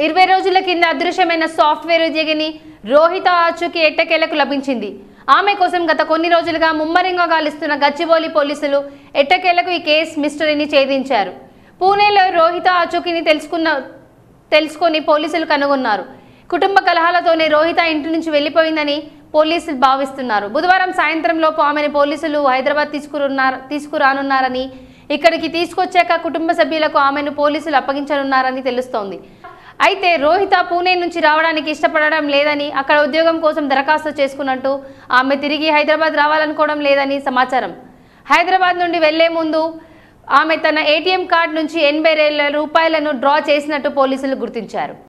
ఇరవై రోజుల కింద అదృశ్యమైన సాఫ్ట్వేర్ ఉద్యోగిని రోహిత ఆచూకీ ఎట్టకేలకు లభించింది ఆమె కోసం గత కొన్ని రోజులుగా ముమ్మరంగా గాలిస్తున్న గచ్చిబౌలి పోలీసులు ఎట్టకేలకు ఈ కేసు మిస్టరీని ఛేదించారు పూణేలో రోహిత ఆచూకీని తెలుసుకున్న తెలుసుకొని పోలీసులు కనుగొన్నారు కుటుంబ కలహాలతోనే రోహిత ఇంటి నుంచి వెళ్లిపోయిందని పోలీసులు భావిస్తున్నారు బుధవారం సాయంత్రం లోపు ఆమెను పోలీసులు హైదరాబాద్ తీసుకురున్నారు తీసుకురానున్నారని ఇక్కడికి తీసుకొచ్చాక కుటుంబ సభ్యులకు ఆమెను పోలీసులు అప్పగించనున్నారని తెలుస్తోంది అయితే రోహిత పూణే నుంచి రావడానికి ఇష్టపడడం లేదని అక్కడ ఉద్యోగం కోసం దరఖాస్తు చేసుకున్నట్టు ఆమె తిరిగి హైదరాబాద్ రావాలనుకోవడం లేదని సమాచారం హైదరాబాద్ నుండి వెళ్లే ముందు ఆమె తన ఏటీఎం కార్డు నుంచి ఎనభై వేల రూపాయలను డ్రా చేసినట్టు పోలీసులు గుర్తించారు